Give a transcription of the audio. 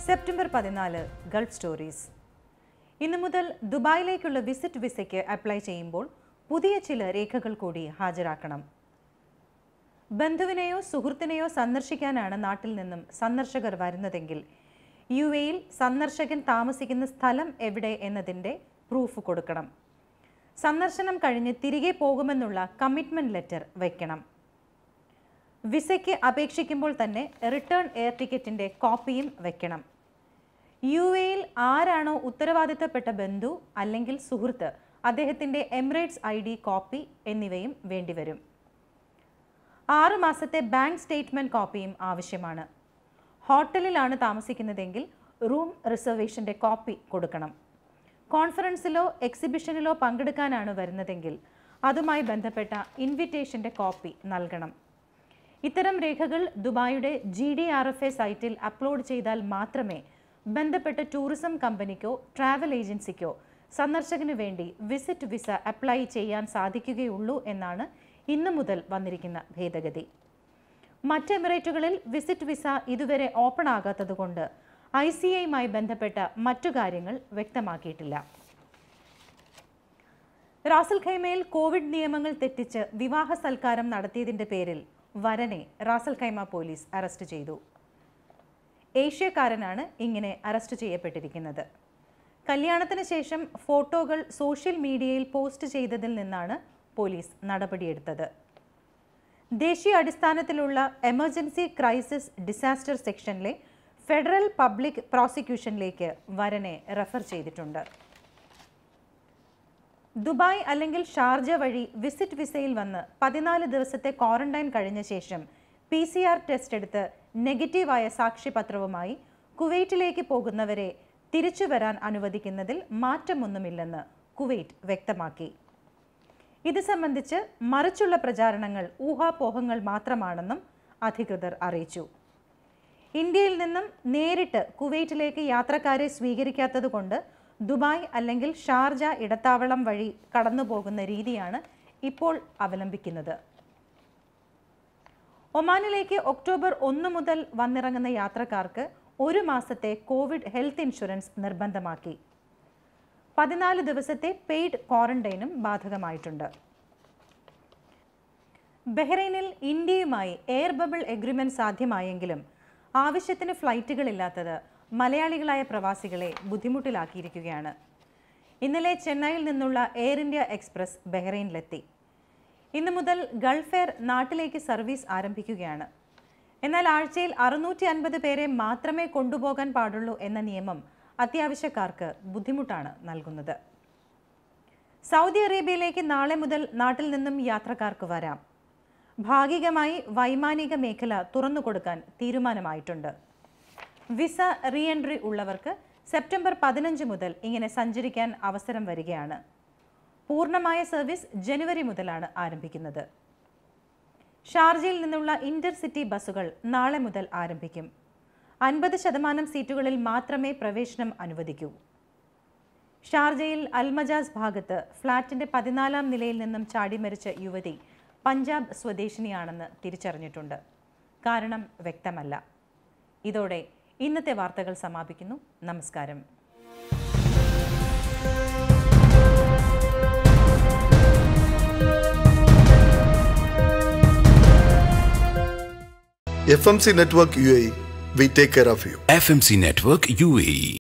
September പതിനാല് Gulf stories ഇന്നു മുതൽ ദുബായിലേക്കുള്ള വിസിറ്റ് വിസയ്ക്ക് അപ്ലൈ ചെയ്യുമ്പോൾ പുതിയ ചില രേഖകൾ കൂടി ഹാജരാക്കണം ബന്ധുവിനെയോ സുഹൃത്തിനെയോ സന്ദർശിക്കാനാണ് നാട്ടിൽ നിന്നും സന്ദർശകർ വരുന്നതെങ്കിൽ യു എയിൽ സന്ദർശകൻ താമസിക്കുന്ന സ്ഥലം എവിടെ എന്നതിൻ്റെ പ്രൂഫ് കൊടുക്കണം സന്ദർശനം കഴിഞ്ഞ് തിരികെ പോകുമെന്നുള്ള കമ്മിറ്റ്മെന്റ് ലെറ്റർ വയ്ക്കണം വിസയ്ക്ക് അപേക്ഷിക്കുമ്പോൾ തന്നെ റിട്ടേൺ എയർ ടിക്കറ്റിന്റെ കോപ്പിയും വെക്കണം യു എയിൽ ആരാണോ ഉത്തരവാദിത്തപ്പെട്ട ബന്ധു അല്ലെങ്കിൽ സുഹൃത്ത് അദ്ദേഹത്തിന്റെ എമിറേറ്റ്സ് ഐ ഡി കോപ്പി എന്നിവയും വേണ്ടിവരും ആറു മാസത്തെ ബാങ്ക് സ്റ്റേറ്റ്മെന്റ് കോപ്പിയും ആവശ്യമാണ് ഹോട്ടലിലാണ് താമസിക്കുന്നതെങ്കിൽ റൂം റിസർവേഷന്റെ കോപ്പി കൊടുക്കണം കോൺഫറൻസിലോ എക്സിബിഷനിലോ പങ്കെടുക്കാനാണ് വരുന്നതെങ്കിൽ അതുമായി ബന്ധപ്പെട്ട ഇൻവിറ്റേഷന്റെ കോപ്പി നൽകണം ഇത്തരം രേഖകൾ ദുബായിയുടെ G D R F A സൈറ്റിൽ അപ്ലോഡ് ചെയ്താൽ മാത്രമേ ബന്ധപ്പെട്ട ടൂറിസം കമ്പനിക്കോ ട്രാവൽ ഏജൻസിക്കോ സന്ദർശകന് വേണ്ടി വിസിറ്റ് വിസ അപ്ലൈ ചെയ്യാൻ സാധിക്കുകയുള്ളൂ എന്നാണ് ഇന്നു മുതൽ വന്നിരിക്കുന്ന ഭേദഗതി മറ്റ് എമിറേറ്റുകളിൽ വിസിറ്റ് വിസ ഇതുവരെ ഓപ്പൺ ആകാത്തതുകൊണ്ട് ഐ സി ഐയുമായി ബന്ധപ്പെട്ട മറ്റു കാര്യങ്ങൾ വ്യക്തമാക്കിയിട്ടില്ല റാസൽ ഖൈമയിൽ കോവിഡ് നിയമങ്ങൾ തെറ്റിച്ച് വിവാഹ സൽക്കാരം നടത്തിയതിന്റെ പേരിൽ വരനെ റാസൽ ഖൈമ പോലീസ് അറസ്റ്റ് ചെയ്തു ഏഷ്യക്കാരനാണ് ഇങ്ങനെ അറസ്റ്റ് ചെയ്യപ്പെട്ടിരിക്കുന്നത് കല്യാണത്തിന് ശേഷം ഫോട്ടോകൾ സോഷ്യൽ മീഡിയയിൽ പോസ്റ്റ് ചെയ്തതിൽ നിന്നാണ് പോലീസ് നടപടിയെടുത്തത് ദേശീയ അടിസ്ഥാനത്തിലുള്ള എമർജൻസി ക്രൈസിസ് ഡിസാസ്റ്റർ സെക്ഷനിലെ ഫെഡറൽ പബ്ലിക് പ്രോസിക്യൂഷനിലേക്ക് വരനെ റെഫർ ചെയ്തിട്ടുണ്ട് ദുബായ് അല്ലെങ്കിൽ ഷാർജ വഴി വിസിറ്റ് വിസയിൽ വന്ന് പതിനാല് ദിവസത്തെ ക്വാറന്റൈൻ കഴിഞ്ഞ ശേഷം പി സി ആർ ടെസ്റ്റ് എടുത്ത് നെഗറ്റീവായ സാക്ഷ്യപത്രവുമായി കുവൈറ്റിലേക്ക് പോകുന്നവരെ തിരിച്ചു വരാൻ അനുവദിക്കുന്നതിൽ മാറ്റമൊന്നുമില്ലെന്ന് കുവൈറ്റ് വ്യക്തമാക്കി ഇത് സംബന്ധിച്ച് മറിച്ചുള്ള പ്രചാരണങ്ങൾ ഊഹാപോഹങ്ങൾ മാത്രമാണെന്നും അധികൃതർ അറിയിച്ചു ഇന്ത്യയിൽ നിന്നും നേരിട്ട് കുവൈറ്റിലേക്ക് യാത്രക്കാരെ സ്വീകരിക്കാത്തതുകൊണ്ട് ദുബായ് അല്ലെങ്കിൽ ഷാർജ ഇടത്താവളം വഴി കടന്നു പോകുന്ന രീതിയാണ് ഇപ്പോൾ അവലംബിക്കുന്നത് ഒമാനിലേക്ക് ഒക്ടോബർ ഒന്ന് മുതൽ വന്നിറങ്ങുന്ന യാത്രക്കാർക്ക് ഒരു മാസത്തെ കോവിഡ് ഹെൽത്ത് ഇൻഷുറൻസ് നിർബന്ധമാക്കി പതിനാല് ദിവസത്തെ പെയ്ഡ് ക്വാറന്റൈനും ബാധകമായിട്ടുണ്ട് ബഹ്റൈനിൽ ഇന്ത്യയുമായി എയർ ബബിൾ എഗ്രിമെന്റ് സാധ്യമായെങ്കിലും ആവശ്യത്തിന് ഫ്ലൈറ്റുകളില്ലാത്തത് മലയാളികളായ പ്രവാസികളെ ബുദ്ധിമുട്ടിലാക്കിയിരിക്കുകയാണ് ഇന്നലെ ചെന്നൈയിൽ നിന്നുള്ള എയർ ഇന്ത്യ എക്സ്പ്രസ് ബഹ്റൈനിലെത്തി ഇന്നു മുതൽ ഗൾഫ് എയർ നാട്ടിലേക്ക് സർവീസ് ആരംഭിക്കുകയാണ് എന്നാൽ ആഴ്ചയിൽ അറുന്നൂറ്റി അൻപത് പേരെ മാത്രമേ കൊണ്ടുപോകാൻ പാടുള്ളൂ എന്ന നിയമം അത്യാവശ്യക്കാർക്ക് ബുദ്ധിമുട്ടാണ് നൽകുന്നത് സൗദി അറേബ്യയിലേക്ക് നാളെ മുതൽ നാട്ടിൽ നിന്നും യാത്രക്കാർക്ക് വരാം ഭാഗികമായി വൈമാനിക മേഖല തുറന്നുകൊടുക്കാൻ തീരുമാനമായിട്ടുണ്ട് വിസ റീ എൻട്രി ഉള്ളവർക്ക് സെപ്റ്റംബർ പതിനഞ്ച് മുതൽ ഇങ്ങനെ സഞ്ചരിക്കാൻ അവസരം വരികയാണ് പൂർണ്ണമായ സർവീസ് ജനുവരി മുതലാണ് ആരംഭിക്കുന്നത് ഷാർജയിൽ നിന്നുള്ള ഇന്റർസിറ്റി ബസ്സുകൾ നാളെ മുതൽ ആരംഭിക്കും അൻപത് ശതമാനം സീറ്റുകളിൽ മാത്രമേ പ്രവേശനം അനുവദിക്കൂ ഷാർജയിൽ അൽമജാസ് ഭാഗത്ത് ഫ്ളാറ്റിന്റെ പതിനാലാം നിലയിൽ നിന്നും ചാടി മരിച്ച യുവതി പഞ്ചാബ് സ്വദേശിനിയാണെന്ന് തിരിച്ചറിഞ്ഞിട്ടുണ്ട് കാരണം വ്യക്തമല്ല ഇതോടെ ഇന്നത്തെ വാർത്തകൾ സമാപിക്കുന്നു നമസ്കാരം FMC Network UAE, we take care of you. FMC Network UAE